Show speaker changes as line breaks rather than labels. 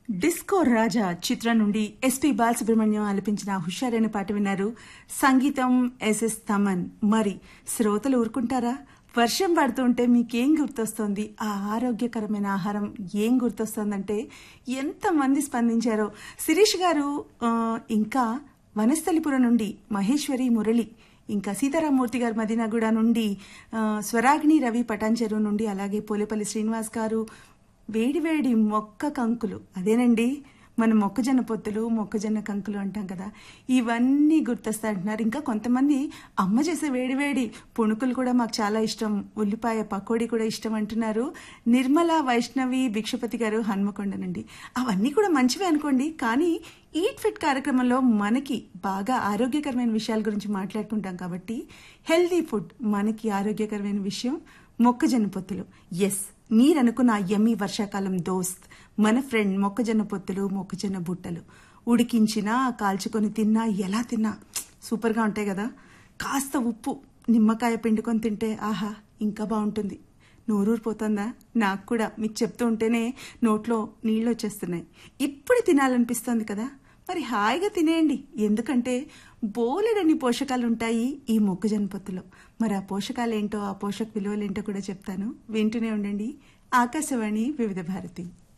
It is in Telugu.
డిస్కో రాజా చిత్రం నుండి ఎస్పి బాలసుబ్రహ్మణ్యం ఆలపించిన హుషారైన పాట విన్నారు సంగీతం ఎస్ఎస్ తమన్ మరి శ్రోతలు ఊరుకుంటారా వర్షం పడుతుంటే మీకేం గుర్తొస్తుంది ఆ ఆరోగ్యకరమైన ఆహారం ఏం గుర్తొస్తుందంటే ఎంతమంది స్పందించారో శిరీష్ గారు ఆ, ఇంకా వనస్థలిపురం నుండి మహేశ్వరి మురళి ఇంకా సీతారామూర్తి గారు మదీనాగూడ నుండి ఆ, స్వరాగ్ని రవి పటాన్చెరు నుండి అలాగే పోలేపల్లి శ్రీనివాస్ గారు వేడివేడి మొక్క కంకులు అదేనండి మన మొక్కజొన్న పొత్తులు మొక్కజొన్న కంకులు అంటాం కదా ఇవన్నీ గుర్తొస్తాయంటున్నారు ఇంకా కొంతమంది అమ్మ చేసే వేడివేడి పుణుకులు కూడా మాకు చాలా ఇష్టం ఉల్లిపాయ పకోడీ కూడా ఇష్టం అంటున్నారు నిర్మల వైష్ణవి భిక్షపతి గారు హన్మకొండ నుండి అవన్నీ కూడా మంచివే అనుకోండి కానీ ఈట్ ఫిట్ కార్యక్రమంలో మనకి బాగా ఆరోగ్యకరమైన విషయాల గురించి మాట్లాడుకుంటాం కాబట్టి హెల్దీ ఫుడ్ మనకి ఆరోగ్యకరమైన విషయం మొక్కజొన్న పొత్తులు ఎస్ మీరనుకున్న ఆ యమ్మీ వర్షాకాలం దోస్త్ మన ఫ్రెండ్ మొక్కజొన్న పొత్తులు మొక్కజొన్న బుట్టలు ఉడికించినా కాల్చుకొని తిన్నా ఎలా తిన్నా సూపర్గా ఉంటాయి కదా కాస్త ఉప్పు నిమ్మకాయ పిండుకొని తింటే ఆహా ఇంకా బాగుంటుంది నోరూరిపోతుందా నాకు కూడా మీకు చెప్తూ ఉంటేనే నోట్లో నీళ్ళు వచ్చేస్తున్నాయి ఇప్పుడు తినాలనిపిస్తోంది కదా మరి హాయిగా తినేయండి ఎందుకంటే బోలెడన్ని పోషకాలు ఉంటాయి ఈ మొక్కజొన్న పొత్తులో మరి ఆ పోషకాలు ఏంటో ఆ పోషక విలువలు ఏంటో కూడా చెప్తాను వింటూనే ఉండండి ఆకాశవాణి వివిధ భారతి